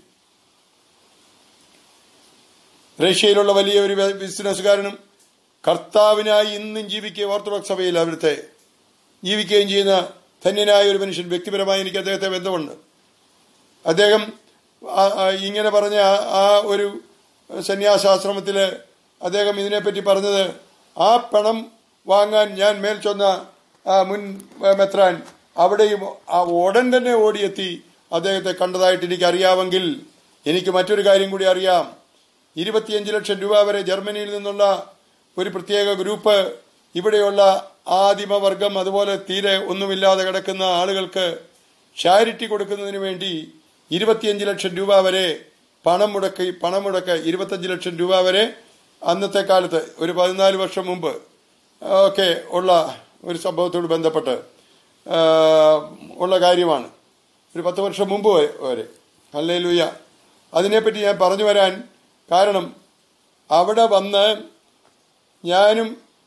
റഷ്യയിലുള്ള വലിയ ഒരു ബിസിനസ്സുകാരനും കർത്താവിനായി ഇന്നും ജീവിക്കുക ഓർത്തഡോക്സ് സഭയിൽ അവിടുത്തെ ജീവിക്കുകയും ചെയ്യുന്ന ധന്യനായ ഒരു മനുഷ്യൻ വ്യക്തിപരമായി എനിക്ക് അദ്ദേഹത്തെ ബന്ധമുണ്ട് അദ്ദേഹം ആ- ആ ഇങ്ങനെ പറഞ്ഞ ആ- ആ ഒരു സന്യാസാശ്രമത്തില് അദ്ദേഹം ഇതിനെപ്പറ്റി പറഞ്ഞത് ആ പണം വാങ്ങാൻ ഞാൻ മേൽ ചൊന്ന ആ മുൻ മെത്രാൻ അവിടെയും ആ ഉടൻ തന്നെ ഓടിയെത്തി അദ്ദേഹത്തെ കണ്ടതായിട്ട് എനിക്ക് അറിയാമെങ്കിൽ എനിക്ക് മറ്റൊരു കാര്യം കൂടി അറിയാം ഇരുപത്തിയഞ്ച് ലക്ഷം രൂപ വരെ ജർമ്മനിയിൽ നിന്നുള്ള ഒരു പ്രത്യേക ഗ്രൂപ്പ് ഇവിടെയുള്ള ആദിമവർഗം അതുപോലെ തീരെ ഒന്നുമില്ലാതെ കിടക്കുന്ന ആളുകൾക്ക് ചാരിറ്റി കൊടുക്കുന്നതിന് വേണ്ടി ഇരുപത്തിയഞ്ച് ലക്ഷം രൂപ വരെ പണം മുടക്കി പണം മുടക്ക് ഇരുപത്തഞ്ച് ലക്ഷം രൂപ വരെ അന്നത്തെ കാലത്ത് ഒരു പതിനാല് വർഷം മുമ്പ് ഒക്കെ ഉള്ള ഒരു സംഭവത്തോട് ബന്ധപ്പെട്ട് ആ, ഉള്ള കാര്യമാണ് ഒരു പത്ത് വർഷം മുമ്പ് വരെ- വരെ അല്ലേ ലൂയ അതിനെപ്പറ്റി ഞാൻ പറഞ്ഞു വരാൻ കാരണം അവിടെ വന്ന് ഞാനും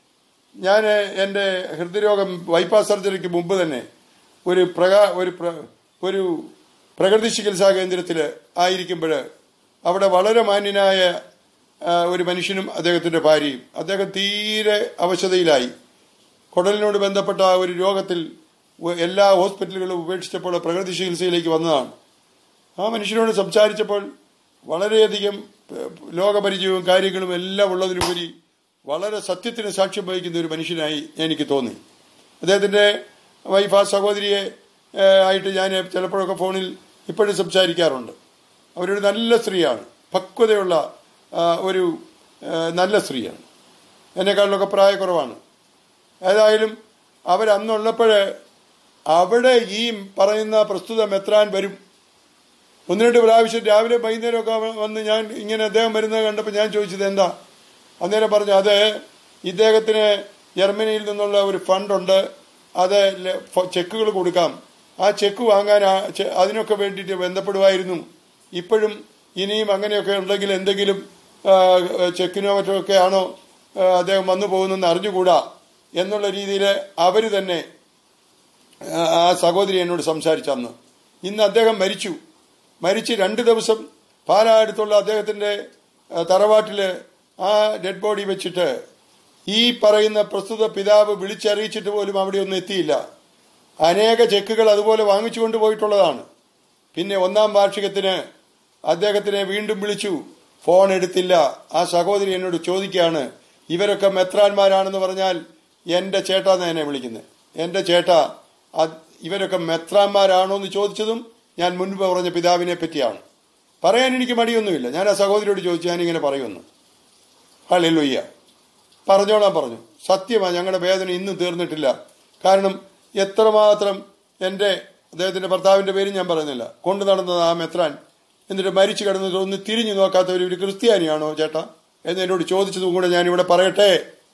ഞാൻ എൻ്റെ ഹൃദയരോഗം ബൈപ്പാസ് സർജറിക്ക് മുമ്പ് തന്നെ ഒരു പ്രകാ ഒരു പ്ര- ഒരു പ്രകൃതി ചികിത്സാ കേന്ദ്രത്തിൽ ആയിരിക്കുമ്പോൾ അവിടെ വളരെ മാന്യനായ ആ, ഒരു മനുഷ്യനും അദ്ദേഹത്തിൻ്റെ ഭാര്യയും അദ്ദേഹം തീരെ അവശതയിലായി കുടലിനോട് ബന്ധപ്പെട്ട ആ ഒരു രോഗത്തിൽ ഉ- എല്ലാ ഹോസ്പിറ്റലുകളും ഉപേക്ഷിച്ചപ്പോൾ പ്രകൃതി ചികിത്സയിലേക്ക് വന്നതാണ് ആ മനുഷ്യനോട് സംസാരിച്ചപ്പോൾ വളരെയധികം ഏഹ്, ലോകപരിചയവും കാര്യങ്ങളും എല്ലാം ഉള്ളതിനുപരി വളരെ സത്യത്തിന് സാക്ഷ്യം വഹിക്കുന്ന ഒരു മനുഷ്യനായി എനിക്ക് തോന്നി അദ്ദേഹത്തിന്റെ വൈഫ് ആ സഹോദരിയെ ഏഹ്, ആയിട്ട് ഞാൻ ചിലപ്പോഴൊക്കെ ഫോണിൽ ഇപ്പോഴും സംസാരിക്കാറുണ്ട് അവരൊരു നല്ല സ്ത്രീയാണ് പക്വതയുള്ള ആ, ഒരു ഏഹ്, നല്ല സ്ത്രീയാണ് എന്നെക്കാളിലൊക്കെ പ്രായക്കുറവാണ് ഏതായാലും അവരന്നുള്ളപ്പോൾ അവിടെ ഈ പറയുന്ന പ്രസ്തുത മെത്രാൻ വരും ഒന്ന് രണ്ട് പ്രാവശ്യം രാവിലെ വൈകുന്നേരമൊക്കെ അവ- വന്ന് ഞാൻ ഇങ്ങനെ അദ്ദേഹം വരുന്നത് കണ്ടപ്പോൾ ഞാൻ ചോദിച്ചത് എന്താ അന്നേരം പറഞ്ഞു അത് ഇദ്ദേഹത്തിന് ജർമ്മനിയിൽ നിന്നുള്ള ഒരു ഫണ്ടുണ്ട് അത് ല- ഫ- ചെക്കുകൾ കൊടുക്കാം ആ ചെക്ക് വാങ്ങാൻ ആ ചെ- അതിനൊക്കെ വേണ്ടിയിട്ട് ബന്ധപ്പെടുമായിരുന്നു ഇപ്പോഴും ഇനിയും അങ്ങനെയൊക്കെ ഉണ്ടെങ്കിൽ എന്തെങ്കിലും ആ, ചെക്കിനോ മറ്റോ ഒക്കെ ആണോ ആ, അദ്ദേഹം വന്നു പോകുന്നെന്ന് അറിഞ്ഞുകൂടാ എന്നുള്ള രീതിയിൽ അവർ തന്നെ ആ, ആ സഹോദരി എന്നോട് സംസാരിച്ചന്ന് ഇന്ന് അദ്ദേഹം മരിച്ചു മരിച്ച് രണ്ട് ദിവസം പാലാ അടുത്തുള്ള അദ്ദേഹത്തിന്റെ ആ, തറവാട്ടില് ആ ഡെഡ് ബോഡി വെച്ചിട്ട് ഈ പറയുന്ന പ്രസ്തുത പിതാവ് വിളിച്ചറിയിച്ചിട്ട് പോലും അവിടെ ഒന്നും എത്തിയില്ല അനേക ചെക്കുകൾ അതുപോലെ വാങ്ങിച്ചു കൊണ്ടുപോയിട്ടുള്ളതാണ് പിന്നെ ഒന്നാം വാർഷികത്തിന് അദ്ദേഹത്തിനെ വീണ്ടും വിളിച്ചു ഫോൺ എടുത്തില്ല ആ സഹോദരി എന്നോട് ചോദിക്കുകയാണ് ഇവരൊക്കെ മെത്രാന്മാരാണെന്ന് പറഞ്ഞാൽ എന്റെ ചേട്ടാന്ന് എന്നെ വിളിക്കുന്നത് എന്റെ ചേട്ട അത് ഇവരൊക്കെ മെത്രാന്മാരാണോ എന്ന് ചോദിച്ചതും ഞാൻ മുൻപ് പറഞ്ഞ പിതാവിനെ പറ്റിയാണ് പറയാൻ എനിക്ക് മടിയൊന്നുമില്ല ഞാൻ ആ സഹോദരിയോട് ചോദിച്ചു ഞാനിങ്ങനെ പറയുമെന്ന് ഹല്ലേലൂയ്യ പറഞ്ഞോളാൻ പറഞ്ഞു സത്യമാണ് ഞങ്ങളുടെ വേദന ഇന്നും തീർന്നിട്ടില്ല കാരണം എത്രമാത്രം എൻ്റെ അദ്ദേഹത്തിന്റെ ഭർത്താവിന്റെ പേരും ഞാൻ പറയുന്നില്ല കൊണ്ടു നടന്നത് ആ മെത്രാൻ എന്നിട്ട് മരിച്ചു കിടന്നത് ഒന്ന് തിരിഞ്ഞു നോക്കാത്ത ഒരു ഒരു ക്രിസ്ത്യാനിയാണോ ചേട്ടാ എന്ന് എന്നോട് ചോദിച്ചതും കൂടെ ഞാൻ ഇവിടെ പറയട്ടെ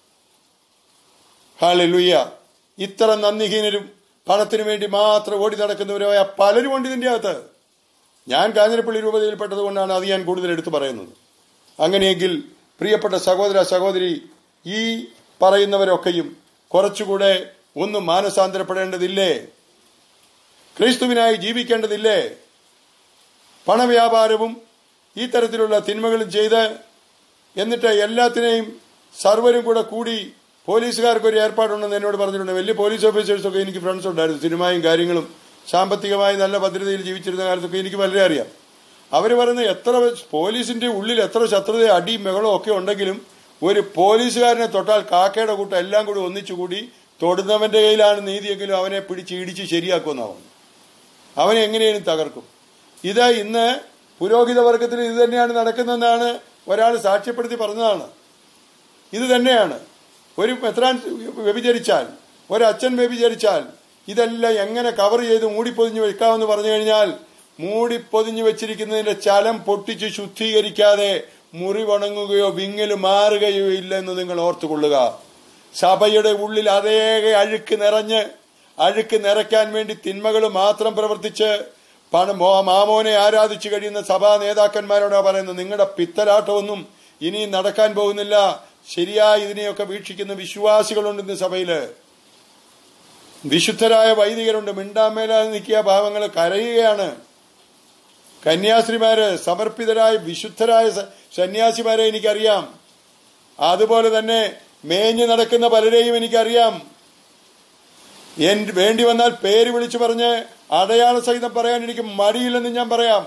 ഹാലലുയ്യ ഇത്ര നന്ദിഹീനരും പണത്തിനു വേണ്ടി മാത്രം ഓടി നടക്കുന്നവരായ പലരും ഉണ്ട് ഇതിന്റെ അകത്ത് ഞാൻ കാഞ്ഞിരപ്പള്ളി രൂപതയിൽപ്പെട്ടത് കൊണ്ടാണ് അത് ഞാൻ കൂടുതൽ എടുത്തു പറയുന്നത് അങ്ങനെയെങ്കിൽ പ്രിയപ്പെട്ട സഹോദര സഹോദരി ഈ പറയുന്നവരൊക്കെയും കുറച്ചുകൂടെ ഒന്ന് മാനസാന്തരപ്പെടേണ്ടതില്ലേ ക്രിസ്തുവിനായി ജീവിക്കേണ്ടതില്ലേ പണവ്യാപാരവും ഈ തരത്തിലുള്ള തിന്മകളും ചെയ്ത് എന്നിട്ട് എല്ലാത്തിനെയും സർവരും കൂടെ കൂടി പോലീസുകാർക്ക് ഒരു ഏർപ്പാടുണ്ടെന്ന് എന്നോട് പറഞ്ഞിട്ടുണ്ട് വലിയ പോലീസ് ഓഫീസേഴ്സൊക്കെ എനിക്ക് ഫ്രണ്ട്സ് ഉണ്ടായിരുന്നു സിനിമയും കാര്യങ്ങളും സാമ്പത്തികമായി നല്ല ഭദ്രതയിൽ ജീവിച്ചിരുന്ന കാലത്തൊക്കെ എനിക്ക് വളരെ അറിയാം അവർ പറയുന്നത് എത്ര പോലീസിന്റെ ഉള്ളിൽ എത്ര ശത്രുത അടിയും ബഹളവും ഒക്കെ ഉണ്ടെങ്കിലും ഒരു പോലീസുകാരനെ തൊട്ടാൽ കാക്കയുടെ കൂട്ടം എല്ലാം കൂടി ഒന്നിച്ചുകൂടി തൊടുന്നവന്റെ കയ്യിലാണ് നീതിയെങ്കിലും അവനെ പിടിച്ച് ഇടിച്ച് ശരിയാക്കുമെന്നാവും അവനെ എങ്ങനെയും തകർക്കും ഇത് ഇന്ന് പുരോഹിത വർഗത്തിൽ ഇത് തന്നെയാണ് നടക്കുന്നതെന്നാണ് ഒരാൾ സാക്ഷ്യപ്പെടുത്തി പറഞ്ഞതാണ് ഇത് തന്നെയാണ് ഒരു മെത്രാൻ വ്യഭിചരിച്ചാൽ ഒരച്ഛൻ വ്യഭിചരിച്ചാൽ ഇതെല്ലാം എങ്ങനെ കവർ ചെയ്ത് മൂടിപ്പൊതിഞ്ഞ് വെക്കാമെന്ന് പറഞ്ഞു കഴിഞ്ഞാൽ മൂടിപ്പൊതിഞ്ഞ് വെച്ചിരിക്കുന്നതിന്റെ ചലം പൊട്ടിച്ച് ശുദ്ധീകരിക്കാതെ മുറിവണങ്ങുകയോ വിങ്ങൽ മാറുകയോ ഇല്ലെന്ന് നിങ്ങൾ ഓർത്തുകൊള്ളുക സഭയുടെ ഉള്ളിൽ അതേ അഴുക്ക് നിറഞ്ഞ് അഴുക്ക് നിറയ്ക്കാൻ വേണ്ടി തിന്മകൾ മാത്രം പ്രവർത്തിച്ച് പണ മോ- മാമോനെ ആരാധിച്ചു കഴിയുന്ന സഭാ നേതാക്കന്മാരോടാ പറയുന്നത് നിങ്ങളുടെ പിത്തലാട്ടമൊന്നും ഇനി നടക്കാൻ പോകുന്നില്ല ശരിയായി ഇതിനെയൊക്കെ വീക്ഷിക്കുന്ന വിശ്വാസികളുണ്ട് ഇന്ന് സഭയില് വിശുദ്ധരായ വൈദികരുണ്ട് മിണ്ടാമേലാതെ നിൽക്കിയ പാവങ്ങൾ കരയുകയാണ് കന്യാസ്ത്രീമാര് സമർപ്പിതരായ വിശുദ്ധരായ സ- സന്യാസിമാരെ എനിക്കറിയാം അതുപോലെ തന്നെ മേഞ്ഞു നടക്കുന്ന പലരെയും എനിക്കറിയാം എൻ വേണ്ടി വന്നാൽ പേര് വിളിച്ചു പറഞ്ഞ് അടയാള സഹിതം പറയാൻ എനിക്ക് മടിയില്ലെന്ന് ഞാൻ പറയാം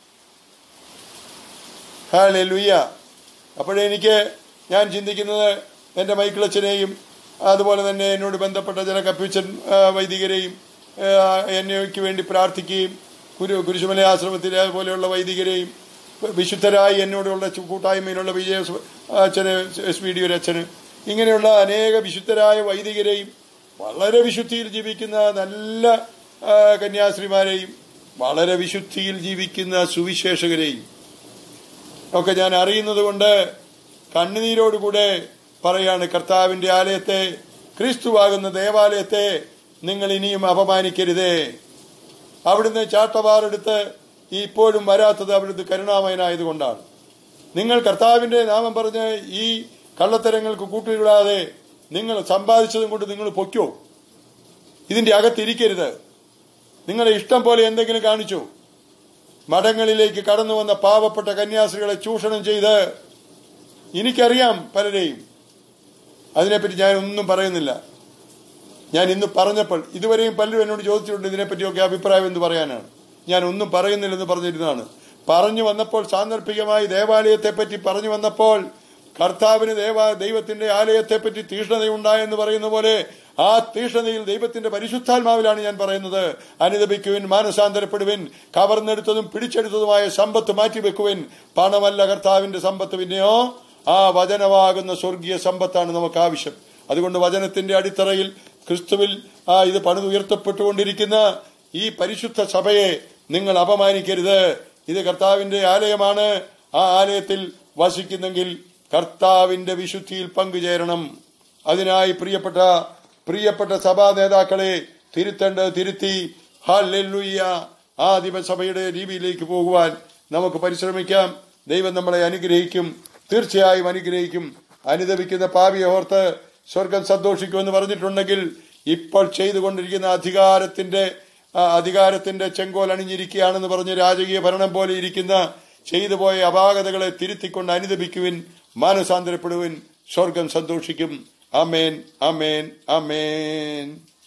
ഹാലേ ലുയ്യ അപ്പോഴെനിക്ക് ഞാൻ ചിന്തിക്കുന്നത് എൻ്റെ മൈക്കിളച്ചനെയും അതുപോലെ തന്നെ എന്നോട് ബന്ധപ്പെട്ട ചില കപ്പീച്ചൻ ആ, വൈദികരെയും ആ, എന്നയ്ക്ക് വേണ്ടി പ്രാർത്ഥിക്കുകയും കുരു കുരിശുമല ആശ്രമത്തിലെ പോലെയുള്ള വൈദികരെയും വിശുദ്ധരായി എന്നോടുള്ള ചു- കൂട്ടായ്മയിലുള്ള വിജയ സ്- അച്ഛന് എസ് പി ഡി ഒരു അച്ഛന് ഇങ്ങനെയുള്ള അനേക വിശുദ്ധരായ വൈദികരെയും വളരെ വിശുദ്ധിയിൽ ജീവിക്കുന്ന നല്ല ആ, കന്യാസ്ത്രീമാരെയും വളരെ വിശുദ്ധിയിൽ ജീവിക്കുന്ന സുവിശേഷകരെയും ഒക്കെ ഞാൻ അറിയുന്നത് കൊണ്ട് കണ്ണുനീരോടുകൂടെ പറയാണ് കർത്താവിന്റെ ആലയത്തെ ക്രിസ്തുവാകുന്ന ദേവാലയത്തെ നിങ്ങൾ ഇനിയും അപമാനിക്കരുതേ അവിടുന്ന് ചാട്ടവാറെടുത്ത് ഇപ്പോഴും വരാത്തത് അവിടുന്ന് കരുണാമയനായതുകൊണ്ടാണ് നിങ്ങൾ കർത്താവിന്റെ നാമം പറഞ്ഞ് ഈ കള്ളത്തരങ്ങൾക്ക് കൂട്ടുകൂടാതെ നിങ്ങൾ സമ്പാദിച്ചതും കൊണ്ട് നിങ്ങൾ പൊയ്ക്കോ ഇതിന്റെ അകത്തിരിക്കരുത് നിങ്ങളുടെ ഇഷ്ടം പോലെ എന്തെങ്കിലും കാണിച്ചു മഠങ്ങളിലേക്ക് കടന്നു വന്ന പാവപ്പെട്ട കന്യാസ്ത്രീകളെ ചൂഷണം ചെയ്ത് എനിക്കറിയാം പലരെയും അതിനെപ്പറ്റി ഞാൻ ഒന്നും പറയുന്നില്ല ഞാൻ ഇന്ന് പറഞ്ഞപ്പോൾ ഇതുവരെയും പലരും എന്നോട് ചോദിച്ചിട്ടുണ്ട് ഇതിനെപ്പറ്റിയൊക്കെ അഭിപ്രായം എന്ന് പറയാനാണ് ഞാൻ ഒന്നും പറയുന്നില്ലെന്ന് പറഞ്ഞിരുന്നതാണ് പറഞ്ഞു വന്നപ്പോൾ സാന്ദർഭികമായി ദേവാലയത്തെ പറ്റി പറഞ്ഞു വന്നപ്പോൾ കർത്താവിന് ദേവാ ദൈവത്തിന്റെ ആലയത്തെപ്പറ്റി തീഷ്ണതയുണ്ടായെന്ന് പറയുന്ന പോലെ ആ തീഷ്ണതയിൽ ദൈവത്തിന്റെ പരിശുദ്ധാത്മാവിലാണ് ഞാൻ പറയുന്നത് അനുദപിക്കുവിൻ മാനസാന്തരപ്പെടുവിൻ കവർന്നെടുത്തതും പിടിച്ചെടുത്തതുമായ സമ്പത്ത് മാറ്റിവെക്കുവിൻ പണമല്ല കർത്താവിന്റെ സമ്പത്ത് പിന്നെയോ ആ വചനമാകുന്ന സ്വർഗീയ സമ്പത്താണ് നമുക്ക് ആവശ്യം അതുകൊണ്ട് വചനത്തിന്റെ അടിത്തറയിൽ ക്രിസ്തുവിൽ ആ ഇത് പണിതുയർത്തപ്പെട്ടുകൊണ്ടിരിക്കുന്ന ഈ പരിശുദ്ധ സഭയെ നിങ്ങൾ അപമാനിക്കരുത് ഇത് കർത്താവിന്റെ ആലയമാണ് ആ ആലയത്തിൽ വസിക്കുന്നെങ്കിൽ കർത്താവിന്റെ വിശുദ്ധിയിൽ പങ്കുചേരണം അതിനായി പ്രിയപ്പെട്ട പ്രിയപ്പെട്ട സഭാ നേതാക്കളെ തിരുത്തേണ്ടത് തിരുത്തി ഹല്ലേലൂയ ആദിമസഭയുടെ രീതിയിലേക്ക് പോകുവാൻ നമുക്ക് പരിശ്രമിക്കാം ദൈവം നമ്മളെ അനുഗ്രഹിക്കും തീർച്ചയായും അനുഗ്രഹിക്കും അനുദപിക്കുന്ന പാപിയെ ഓർത്ത് സ്വർഗം സന്തോഷിക്കുമെന്ന് പറഞ്ഞിട്ടുണ്ടെങ്കിൽ ഇപ്പോൾ ചെയ്തുകൊണ്ടിരിക്കുന്ന അധികാരത്തിന്റെ ആ, അധികാരത്തിന്റെ ചെങ്കോൽ അണിഞ്ഞിരിക്കുകയാണെന്ന് പറഞ്ഞ് രാജകീയ ഭരണം പോലെ ഇരിക്കുന്ന ചെയ്തു പോയ അപാകതകളെ തിരുത്തിക്കൊണ്ട് അനുദപിക്കുവിൻ മാനസാന്തരപ്പെടുവിൻ സ്വർഗം സന്തോഷിക്കും അമേൻ അമേൻ അമേൻ